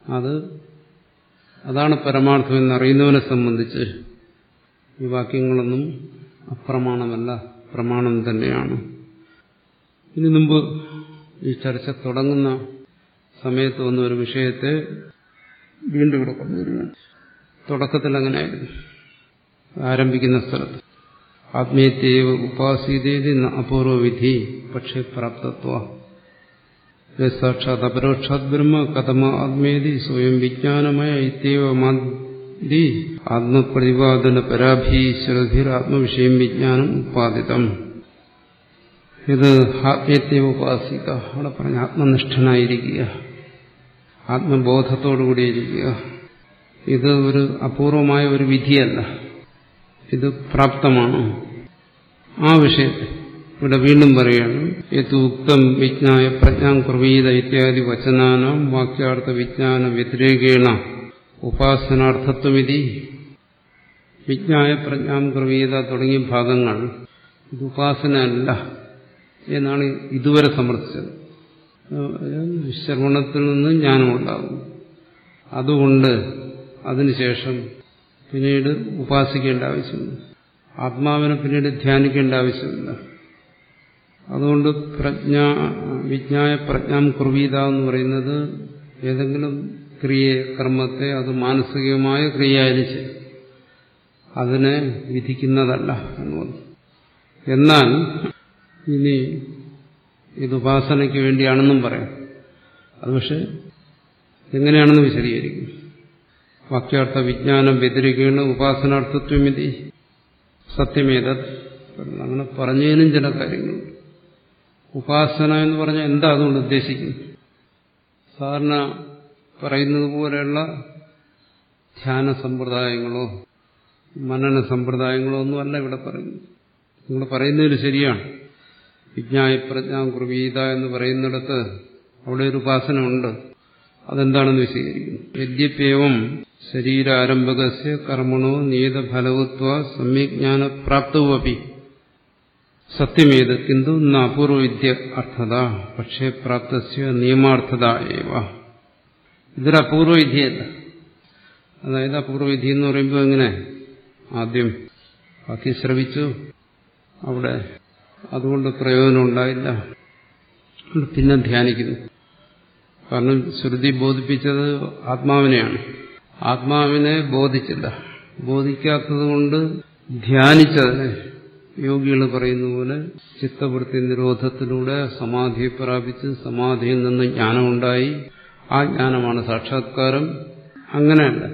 അത് അതാണ് പരമാർത്ഥം എന്നറിയുന്നവനെ സംബന്ധിച്ച് ഈ വാക്യങ്ങളൊന്നും അപ്രമാണമല്ല പ്രമാണം തന്നെയാണ് ഇനി മുമ്പ് ഈ ചർച്ച തുടങ്ങുന്ന സമയത്ത് വന്ന ഒരു വിഷയത്തെ വീണ്ടും ഇവിടെ കൊണ്ടുവരികയാണ് തുടക്കത്തിൽ അങ്ങനെയായിരുന്നു ആരംഭിക്കുന്ന സ്ഥലത്ത് ആത്മീയത്യേവ ഉപാസീതേതി അപൂർവ വിധി പക്ഷേ പ്രാപ്തത്വ സാക്ഷാത് അപരോക്ഷാത് ബ്രഹ്മ കഥമ ആത്മേതി സ്വയം വിജ്ഞാനമയ ഇത്യവ മാതി ആത്മപ്രതിപാദന പരാഭീശ്വരധിർ ആത്മവിഷയം വിജ്ഞാനം ഉത്പാദിതം ഇത് ആത്മീയത്യേവ ഉപാസിക അവിടെ പറഞ്ഞ ആത്മനിഷ്ഠനായിരിക്കുക ആത്മബോധത്തോടുകൂടിയിരിക്കുക ഇത് ഒരു അപൂർവമായ ഒരു വിധിയല്ല ഇത് പ്രാപ്തമാണ് ആ വിഷയത്തെ ഇവിടെ വീണ്ടും പറയുകയാണ് യത് ഉക്തം വിജ്ഞായ പ്രജ്ഞാം കുർവീത ഇത്യാദി വചനാനാം വാക്യാർത്ഥ വിജ്ഞാന വ്യതിരേകേണ ഉപാസനാർത്ഥത്വമിതി വിജ്ഞായ പ്രജ്ഞാം കുർവീത തുടങ്ങിയ ഭാഗങ്ങൾ ഇത് ഉപാസനയല്ല എന്നാണ് ഇതുവരെ സമർത്ഥിച്ചത് ശ്രവണത്തിൽ നിന്ന് ജ്ഞാനമുണ്ടാകും അതുകൊണ്ട് അതിനുശേഷം പിന്നീട് ഉപാസിക്കേണ്ട ആവശ്യമില്ല ആത്മാവിനെ പിന്നീട് ധ്യാനിക്കേണ്ട ആവശ്യമില്ല അതുകൊണ്ട് പ്രജ്ഞ വിജ്ഞായ പ്രജ്ഞാം കുർവീത എന്ന് പറയുന്നത് ഏതെങ്കിലും ക്രിയയെ കർമ്മത്തെ അത് മാനസികമായ ക്രിയയായിരിച്ച് അതിനെ വിധിക്കുന്നതല്ല എന്നുള്ളത് എന്നാൽ ഇനി ഇത് ഉപാസനയ്ക്ക് വേണ്ടിയാണെന്നും പറയാം അത് പക്ഷെ എങ്ങനെയാണെന്ന് വിശദീകരിക്കും വാക്യാർത്ഥ വിജ്ഞാനം വ്യതിരിക്കുകയാണ് ഉപാസനാർത്ഥത്വം ഇതി സത്യമേത അങ്ങനെ പറഞ്ഞതിനും ചില കാര്യങ്ങളുണ്ട് ഉപാസന എന്ന് പറഞ്ഞാൽ എന്താ അതുകൊണ്ട് ഉദ്ദേശിക്കുന്നത് സാധാരണ പറയുന്നത് പോലെയുള്ള ധ്യാന സമ്പ്രദായങ്ങളോ മനന സമ്പ്രദായങ്ങളോ ഒന്നുമല്ല ഇവിടെ പറയുന്നത് നിങ്ങൾ പറയുന്നതിൽ ശരിയാണ് വിജ്ഞായ പ്രജ്ഞാം കുർവീത എന്ന് പറയുന്നിടത്ത് അവിടെ ഒരു ഉപാസന ഉണ്ട് അതെന്താണെന്ന് വിശദീകരിക്കുന്നു യദ്യപ്യവം ശരീരാരംഭകസ്യ കർമ്മണോ നിയതഫലവത്വ സമ്യജ്ഞാന പ്രാപ്തവുമപി സത്യമേത് കിന്തു ന അപൂർവവിദ്യ അർത്ഥത പക്ഷേ പ്രാപ്തസ്യ നിയമാർത്ഥത ഏവ ഇതൊരു അപൂർവവിദ്യയല്ല അതായത് അപൂർവവിധി എന്ന് പറയുമ്പോൾ എങ്ങനെ ആദ്യം ബാക്കി ശ്രവിച്ചു അവിടെ അതുകൊണ്ട് പ്രയോജനം ഉണ്ടായില്ല പിന്നെ ധ്യാനിക്കുന്നു കാരണം ശ്രുതി ബോധിപ്പിച്ചത് ആത്മാവിനെയാണ് ആത്മാവിനെ ബോധിച്ചില്ല ബോധിക്കാത്തത് കൊണ്ട് ധ്യാനിച്ചതിനെ യോഗികൾ പറയുന്ന പോലെ ചിത്തവൃത്തി നിരോധത്തിലൂടെ സമാധിയെ പ്രാപിച്ച് സമാധിയിൽ നിന്ന് ജ്ഞാനമുണ്ടായി ആ ജ്ഞാനമാണ് സാക്ഷാത്കാരം അങ്ങനെയല്ല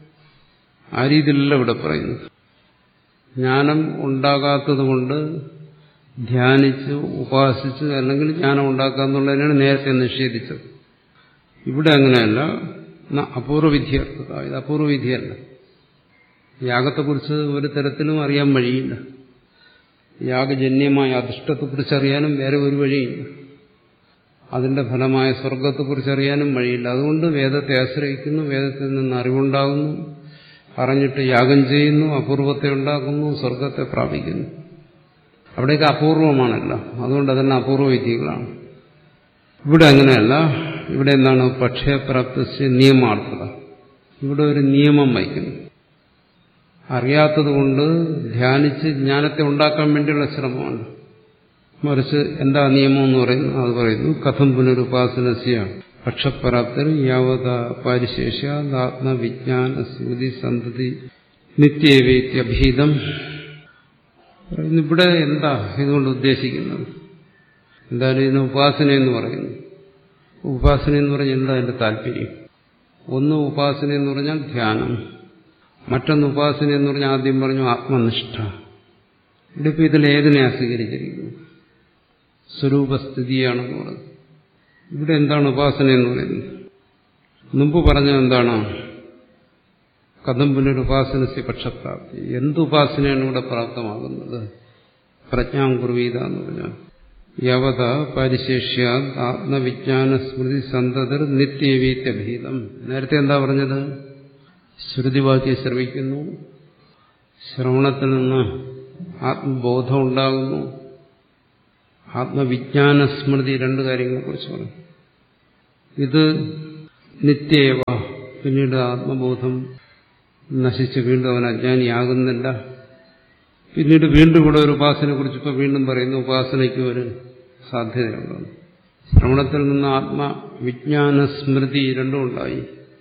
ആ രീതിയിലല്ല ഇവിടെ പറയുന്നത് ജ്ഞാനം ഉണ്ടാകാത്തത് കൊണ്ട് ധ്യാനിച്ച് ഉപാസിച്ച് അല്ലെങ്കിൽ ജ്ഞാനം ഉണ്ടാക്കുക എന്നുള്ളതിനാണ് നേരത്തെ നിഷേധിച്ചത് ഇവിടെ അങ്ങനെയല്ല അപൂർവവിദ്യർത്ഥത ഇത് അപൂർവവിധിയല്ല യാഗത്തെക്കുറിച്ച് ഒരു തരത്തിലും അറിയാൻ വഴിയില്ല യാഗജന്യമായ അധിഷ്ഠത്തെക്കുറിച്ച് അറിയാനും വേറെ ഒരു വഴിയില്ല അതിന്റെ ഫലമായ സ്വർഗത്തെക്കുറിച്ച് അറിയാനും വഴിയില്ല അതുകൊണ്ട് വേദത്തെ ആശ്രയിക്കുന്നു വേദത്തിൽ നിന്ന് അറിവുണ്ടാകുന്നു അറിഞ്ഞിട്ട് യാഗം ചെയ്യുന്നു അപൂർവത്തെ ഉണ്ടാക്കുന്നു സ്വർഗത്തെ പ്രാപിക്കുന്നു അവിടെയൊക്കെ അപൂർവമാണല്ല അതുകൊണ്ട് അതെല്ലാം അപൂർവ വിധികളാണ് ഇവിടെ അങ്ങനെയല്ല ഇവിടെ എന്താണ് പക്ഷയപ്രാപ്ത നിയമാർത്ഥത ഇവിടെ ഒരു നിയമം വയ്ക്കുന്നു അറിയാത്തതുകൊണ്ട് ധ്യാനിച്ച് ജ്ഞാനത്തെ ഉണ്ടാക്കാൻ വേണ്ടിയുള്ള ശ്രമമാണ് മറിച്ച് എന്താ നിയമം എന്ന് പറയുന്നു അത് പറയുന്നു കഥം പുനരുപാസനസ്യ പക്ഷപ്രാപ്തർ യാവത പാരിശേഷ്യ ആത്മവിജ്ഞാന സ്മൃതി സന്തതി നിത്യേവേത്യഭീതം ഇവിടെ എന്താ ഇതുകൊണ്ട് ഉദ്ദേശിക്കുന്നത് എന്തായാലും ഇതിന് ഉപാസന എന്ന് പറയുന്നു ഉപാസന എന്ന് പറഞ്ഞാൽ എന്താ അതിന്റെ താല്പര്യം ഒന്ന് ഉപാസന എന്ന് പറഞ്ഞാൽ ധ്യാനം മറ്റൊന്ന് ഉപാസന എന്ന് പറഞ്ഞാൽ ആദ്യം പറഞ്ഞു ആത്മനിഷ്ഠ ഇവിടെ ഇപ്പം ഇതിൽ ഏതിനെയാ സ്വീകരിച്ചിരിക്കുന്നത് സ്വരൂപസ്ഥിതിയാണെന്ന് പറയുന്നത് ഇവിടെ എന്താണ് ഉപാസന എന്ന് പറയുന്നത് മുമ്പ് പറഞ്ഞത് എന്താണ് കഥം പുനരുപാസനസ്യ പക്ഷപ്രാപ്തി എന്തുപാസനയാണ് ഇവിടെ പ്രാപ്തമാകുന്നത് പ്രജ്ഞാം കുർവീത എന്ന് പറഞ്ഞാൽ യവത പരിശേഷ്യ ആത്മവിജ്ഞാന സ്മൃതി സന്തതർ നിത്യവീത്യഭീതം നേരത്തെ എന്താ പറഞ്ഞത് ശ്രുതിവാക്യം ശ്രവിക്കുന്നു ശ്രവണത്തിൽ നിന്ന് ആത്മബോധം ഉണ്ടാകുന്നു ആത്മവിജ്ഞാന സ്മൃതി രണ്ട് കാര്യങ്ങളെക്കുറിച്ച് പറഞ്ഞു ഇത് നിത്യേവ പിന്നീട് ആത്മബോധം നശിച്ച് വീണ്ടും അവൻ അജ്ഞാനിയാകുന്നില്ല പിന്നീട് വീണ്ടും ഇവിടെ ഒരു ഉപാസനയെ കുറിച്ച് ഇപ്പോൾ വീണ്ടും പറയുന്നു ഉപാസനയ്ക്ക് ഒരു സാധ്യതയുണ്ടെന്ന് ശ്രവണത്തിൽ നിന്ന് ആത്മവിജ്ഞാന സ്മൃതി രണ്ടും ഉണ്ടായി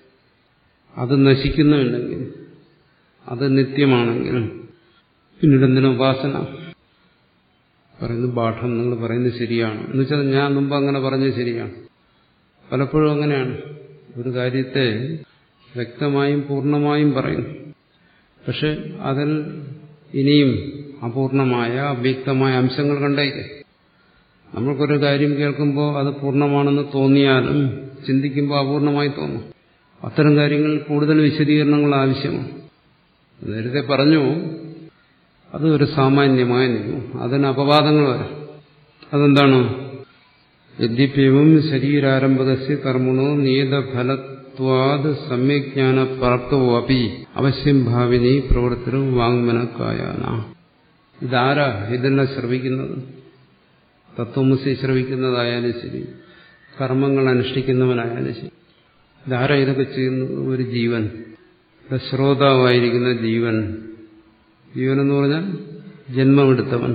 അത് നശിക്കുന്നുണ്ടെങ്കിൽ അത് നിത്യമാണെങ്കിൽ പിന്നീട് എന്തിനും ഉപാസന പറയുന്നു പാഠം നിങ്ങൾ പറയുന്നത് ശരിയാണ് എന്നുവെച്ചാൽ ഞാൻ മുമ്പ് അങ്ങനെ പറഞ്ഞത് ശരിയാണ് പലപ്പോഴും അങ്ങനെയാണ് ഒരു കാര്യത്തെ വ്യക്തമായും പൂർണ്ണമായും പറയുന്നു പക്ഷെ അതിൽ ഇനിയും അപൂർണമായ അവ്യക്തമായ അംശങ്ങൾ കണ്ടേക്കെ നമ്മൾക്കൊരു കാര്യം കേൾക്കുമ്പോൾ അത് പൂർണ്ണമാണെന്ന് തോന്നിയാലും ചിന്തിക്കുമ്പോൾ അപൂർണമായി തോന്നും അത്തരം കാര്യങ്ങളിൽ കൂടുതൽ വിശദീകരണങ്ങൾ ആവശ്യമാണ് നേരത്തെ പറഞ്ഞു അത് ഒരു സാമാന്യമായ നിയമം അതിന് അപവാദങ്ങൾ വരാം അതെന്താണ് യദ്യപ്യവും ശരീരാരംഭകസ്യ കർമ്മണോ നിയതഫലത്വാത് സമ്യജ്ഞാന പ്രാപ്തവോ അപ്പി അവശ്യം ഭാവിനി പ്രവർത്തനവും വാങ്മനക്കായാന ഇതാരാ ഇതെല്ലാം ശ്രവിക്കുന്നത് തത്വമസി ശ്രവിക്കുന്നതായാലും ശരി കർമ്മങ്ങൾ അനുഷ്ഠിക്കുന്നവനായാലും ശരി ഇതാരാ ഇതൊക്കെ ചെയ്യുന്നത് ഒരു ജീവൻ ശ്രോതാവായിരിക്കുന്ന ജീവൻ ജീവൻ എന്ന് പറഞ്ഞാൽ ജന്മമെടുത്തവൻ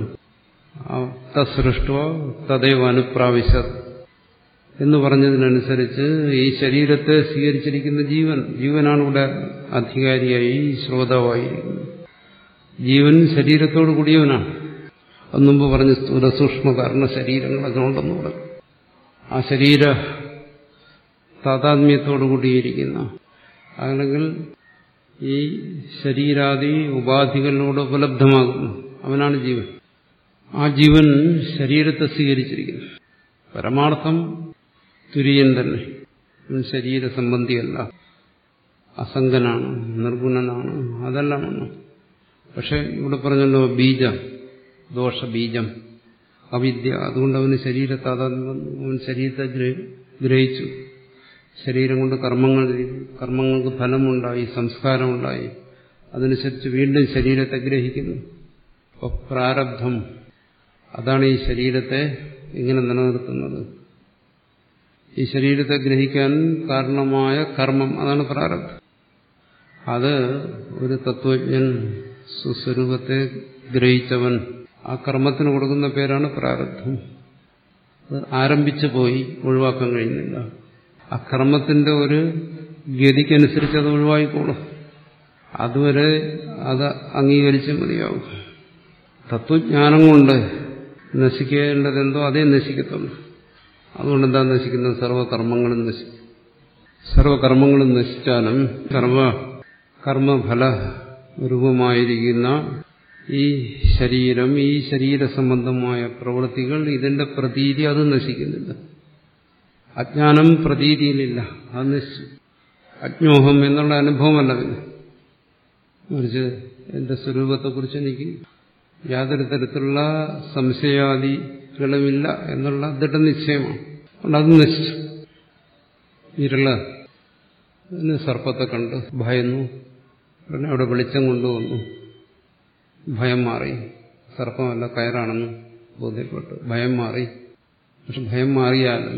തസൃഷ്ടോ തദൈവ അനുപ്രാവശ്യ എന്ന് പറഞ്ഞതിനനുസരിച്ച് ഈ ശരീരത്തെ സ്വീകരിച്ചിരിക്കുന്ന ജീവൻ ജീവനാണ് ഇവിടെ അധികാരിയായി ശ്രോതാവായിരിക്കുന്നത് ജീവൻ ശരീരത്തോട് കൂടിയവനാണ് അത് മുമ്പ് പറഞ്ഞ സ്ഥൂല സൂക്ഷ്മ കാരണ ശരീരങ്ങളൊക്കെ ഉണ്ടെന്ന് പറഞ്ഞു ആ ശരീര താതാത്മ്യത്തോടു കൂടിയിരിക്കുന്ന അല്ലെങ്കിൽ ഈ ശരീരാദി ഉപാധികളിലൂടെ ഉപലബ്ധമാകുന്നു അവനാണ് ജീവൻ ആ ജീവൻ ശരീരത്തെ സ്വീകരിച്ചിരിക്കുന്നു പരമാർത്ഥം തുര്യൻ തന്നെ അവൻ ശരീര സംബന്ധിയല്ല അസംഗനാണ് നിർഗുണനാണ് അതെല്ലാമാണ് പക്ഷെ ഇവിടെ പറഞ്ഞല്ലോ ബീജം ദോഷബീജം അവിദ്യ അതുകൊണ്ട് അവന് ശരീരത്തെ അവൻ ശരീരത്തെ ഗ്രഹിച്ചു ശരീരം കൊണ്ട് കർമ്മങ്ങൾ ചെയ്തു കർമ്മങ്ങൾക്ക് ഫലമുണ്ടായി സംസ്കാരമുണ്ടായി അതനുസരിച്ച് വീണ്ടും ശരീരത്തെ ഗ്രഹിക്കുന്നു അപ്പോൾ പ്രാരബ്ധം അതാണ് ഈ ശരീരത്തെ ഇങ്ങനെ നിലനിർത്തുന്നത് ഈ ശരീരത്തെ ഗ്രഹിക്കാൻ കാരണമായ കർമ്മം അതാണ് പ്രാരബ്ധം അത് ഒരു തത്വജ്ഞൻ സുസ്വരൂപത്തെ ഗ്രഹിച്ചവൻ ആ കർമ്മത്തിന് കൊടുക്കുന്ന പേരാണ് പ്രാരബ്ധം അത് ആരംഭിച്ചു പോയി ഒഴിവാക്കാൻ കഴിയുന്നില്ല ആ കർമ്മത്തിന്റെ ഒരു ഗതിക്കനുസരിച്ച് അത് ഒഴിവായിക്കോളും അതുവരെ അത് അംഗീകരിച്ച് മതിയാവും തത്വജ്ഞാനം കൊണ്ട് നശിക്കേണ്ടതെന്തോ അതേ നശിക്കത്തുള്ളൂ അതുകൊണ്ട് എന്താ നശിക്കുന്നത് സർവകർമ്മങ്ങളും നശിക്കും സർവകർമ്മങ്ങളും നശിച്ചാലും കർമ്മ കർമ്മഫല രൂപമായിരിക്കുന്ന ഈ ശരീരം ഈ ശരീര സംബന്ധമായ പ്രവൃത്തികൾ ഇതിന്റെ പ്രതീതി അത് നശിക്കുന്നില്ല അജ്ഞാനം പ്രതീതിയിലില്ല അത് നശിച്ചു അജ്ഞോഹം എന്നുള്ള അനുഭവമല്ല പിന്നെ മറിച്ച് എന്റെ സ്വരൂപത്തെക്കുറിച്ച് എനിക്ക് യാതൊരു തരത്തിലുള്ള സംശയാദികളുമില്ല എന്നുള്ള ദൃഢനിശ്ചയമാണ് അതുകൊണ്ട് അത് നശിച്ചു ഇരുള് അതിന് സർപ്പത്തെ കണ്ട് ഭയന്നു ഉടനെ അവിടെ വെളിച്ചം കൊണ്ടുവന്നു ഭയം മാറി സർപ്പമല്ല കയറാണെന്ന് ബോധ്യപ്പെട്ടു ഭയം മാറി പക്ഷെ ഭയം മാറിയാലും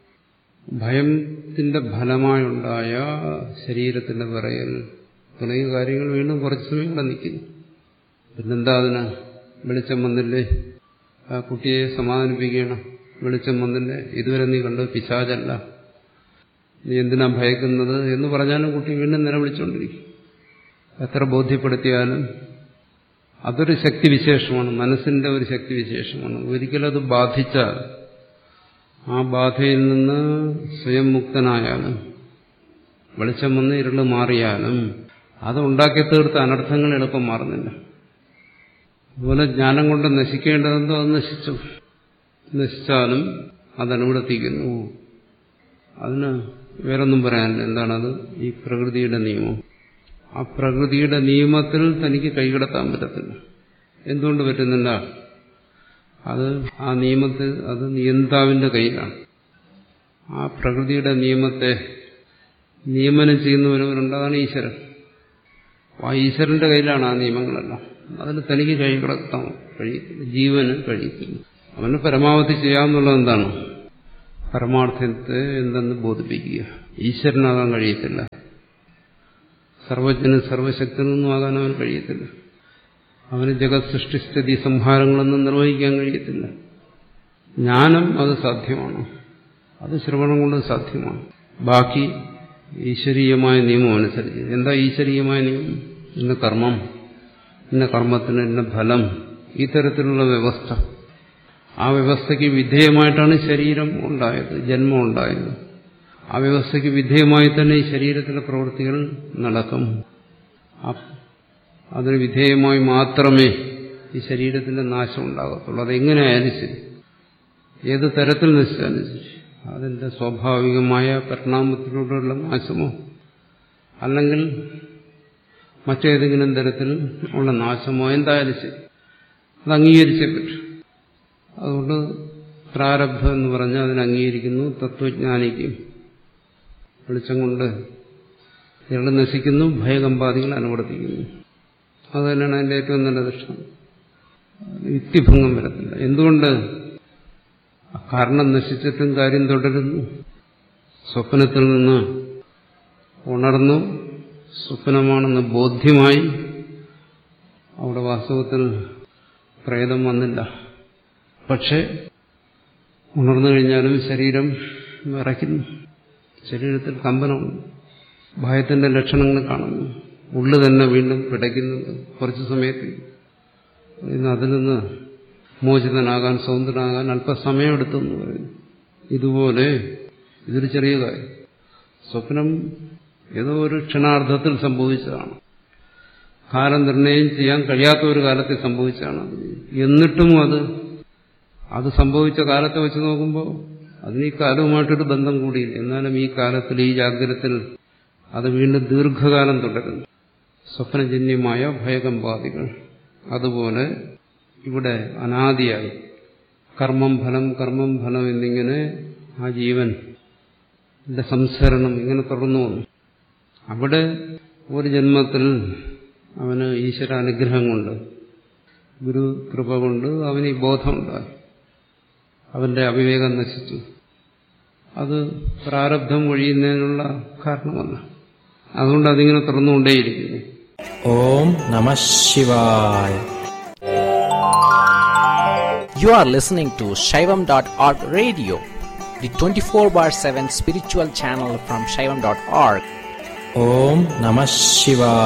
ഭയത്തിന്റെ ഫലമായുണ്ടായ ശരീരത്തിന്റെ വിറയൽ തുടങ്ങിയ കാര്യങ്ങൾ വീണ്ടും കുറച്ച് സമയം ഇവിടെ നിൽക്കുന്നു പിന്നെന്താ അതിന് വെളിച്ചം വന്നില്ലേ ആ കുട്ടിയെ സമാധാനിപ്പിക്കണം വെളിച്ചം വന്നില്ലേ ഇതുവരെ നീ കണ്ടു പിശാചല്ല നീ എന്തിനാ ഭയക്കുന്നത് എന്ന് പറഞ്ഞാലും കുട്ടി വീണ്ടും നിലവിളിച്ചുകൊണ്ടിരിക്കും എത്ര ബോധ്യപ്പെടുത്തിയാലും അതൊരു ശക്തിവിശേഷമാണ് മനസ്സിന്റെ ഒരു ശക്തിവിശേഷമാണ് ഒരിക്കലും അത് ബാധിച്ചാൽ ആ ബാധയിൽ നിന്ന് സ്വയം മുക്തനായാലും വെളിച്ചം വന്ന് ഇരുള് മാറിയാലും അത് ഉണ്ടാക്കി തീർത്ത അനർത്ഥങ്ങൾ എളുപ്പം മാറുന്നില്ല അതുപോലെ ജ്ഞാനം കൊണ്ട് നശിക്കേണ്ടതെന്തോ അത് നശിച്ചു നശിച്ചാലും അതനുവർത്തിക്കുന്നു അതിന് വേറൊന്നും പറയാനില്ല എന്താണത് ഈ പ്രകൃതിയുടെ നിയമം ആ പ്രകൃതിയുടെ നിയമത്തിൽ തനിക്ക് കൈകടത്താൻ പറ്റത്തില്ല എന്തുകൊണ്ട് പറ്റുന്നില്ല അത് ആ നിയമത്തിൽ അത് നിയന്താവിന്റെ കയ്യിലാണ് ആ പ്രകൃതിയുടെ നിയമത്തെ നിയമനം ചെയ്യുന്ന ഒരുവരുണ്ട് അതാണ് ഈശ്വരൻ ആ ഈശ്വരന്റെ കയ്യിലാണ് ആ നിയമങ്ങളെല്ലാം അതിന് തനിക്ക് കൈകടത്താൻ കഴിയത്തില്ല ജീവന് കഴിയത്തില്ല അവന് പരമാവധി ചെയ്യാവുന്നുള്ളത് എന്താണ് പരമാർത്ഥത്തെ എന്തെന്ന് ബോധിപ്പിക്കുക ഈശ്വരനാകാൻ കഴിയത്തില്ല സർവജ്ഞനും സർവശക്തനൊന്നും ആകാൻ അവന് കഴിയത്തില്ല അവന് ജഗത് സൃഷ്ടിസ്ഥിതി സംഹാരങ്ങളൊന്നും നിർവഹിക്കാൻ കഴിയത്തില്ല ജ്ഞാനം അത് സാധ്യമാണ് അത് ശ്രവണം കൊണ്ട് സാധ്യമാണ് ബാക്കി ഈശ്വരീയമായ നിയമം അനുസരിച്ച് എന്താ ഈശ്വരീയമായ നിയമം ഇന്ന കർമ്മം ഇന്ന കർമ്മത്തിന് ഇന്ന ഫലം ഈ തരത്തിലുള്ള വ്യവസ്ഥ ആ വ്യവസ്ഥയ്ക്ക് വിധേയമായിട്ടാണ് ശരീരം ഉണ്ടായത് ജന്മം ഉണ്ടായത് ആ വ്യവസ്ഥയ്ക്ക് വിധേയമായി തന്നെ ഈ ശരീരത്തിലെ പ്രവൃത്തികൾ നടക്കും അതിന് വിധേയമായി മാത്രമേ ഈ ശരീരത്തിന്റെ നാശം ഉണ്ടാകത്തുള്ളൂ അതെങ്ങനെയായാലും ശരി ഏത് തരത്തിൽ നശിച്ചാലും ശരി അതിന്റെ സ്വാഭാവികമായ പരിണാമത്തിലൂടെയുള്ള നാശമോ അല്ലെങ്കിൽ മറ്റേതെങ്കിലും തരത്തിൽ ഉള്ള നാശമോ എന്തായാലും ശരി അത് അംഗീകരിച്ചേ പറ്റും അതുകൊണ്ട് പ്രാരബ്ധം എന്ന് പറഞ്ഞാൽ അതിനെ അംഗീകരിക്കുന്നു തത്വജ്ഞാനിക്കും വെളിച്ചം കൊണ്ട് ഇയാൾ നശിക്കുന്നു ഭയകമ്പാദികൾ അനുവർത്തിക്കുന്നു അത് തന്നെയാണ് അതിന്റെ ഏറ്റവും നല്ല ദൃഷ്ടം യുക്തിഭംഗം വരത്തില്ല എന്തുകൊണ്ട് കാരണം നശിച്ചിട്ടും കാര്യം തുടരുന്നു സ്വപ്നത്തിൽ നിന്ന് ഉണർന്നു സ്വപ്നമാണെന്ന് ബോധ്യമായി അവിടെ വാസ്തവത്തിൽ പ്രേതം വന്നില്ല പക്ഷെ ഉണർന്നു കഴിഞ്ഞാലും ശരീരം വിറയ്ക്കുന്നു ശരീരത്തിൽ കമ്പനമുണ്ട് ഭയത്തിന്റെ ലക്ഷണങ്ങൾ കാണുന്നു ഉള്ളു തന്നെ വീണ്ടും പിടയ്ക്കുന്നുണ്ട് കുറച്ചു സമയത്ത് ഇന്ന് അതിൽ നിന്ന് മോചിതനാകാൻ സ്വതന്ത്രനാകാൻ അല്പസമയം എടുത്തെന്ന് പറയുന്നു ഇതുപോലെ ഇതൊരു ചെറിയ കാര്യം സ്വപ്നം ഏതോ ഒരു ക്ഷണാർത്ഥത്തിൽ സംഭവിച്ചതാണ് കാലം നിർണയം ചെയ്യാൻ കഴിയാത്ത ഒരു കാലത്തിൽ സംഭവിച്ചതാണ് എന്നിട്ടും അത് അത് സംഭവിച്ച കാലത്തെ വെച്ച് നോക്കുമ്പോൾ അതിന് ഈ കാലവുമായിട്ടൊരു ബന്ധം കൂടിയില്ല എന്നാലും ഈ കാലത്തിൽ ഈ ജാഗ്രതത്തിൽ അത് വീണ്ടും ദീർഘകാലം തുടരുന്നു സ്വപ്നജന്യമായ ഭയകമ്പാദികൾ അതുപോലെ ഇവിടെ അനാദിയായി കർമ്മം ഫലം കർമ്മം ഫലം എന്നിങ്ങനെ ആ ജീവൻ സംസരണം ഇങ്ങനെ തുടർന്നു വന്നു അവിടെ ഒരു ജന്മത്തിൽ അവന് ഈശ്വര അനുഗ്രഹം കൊണ്ട് ഗുരു കൃപ കൊണ്ട് അവന് ഈ ബോധമുണ്ടായി അവന്റെ അവിവേകം നശിച്ചു അത് പ്രാരബ്ധം ഒഴിയുന്നതിനുള്ള കാരണമല്ല അതുകൊണ്ട് അതിങ്ങനെ തുറന്നുകൊണ്ടേയിരിക്കുന്നു ഓം നമ ശിവായ You are listening to Shaivam.org radio, the 24 bar 7 spiritual channel from Shaivam.org. ഓം നമ ശിവായ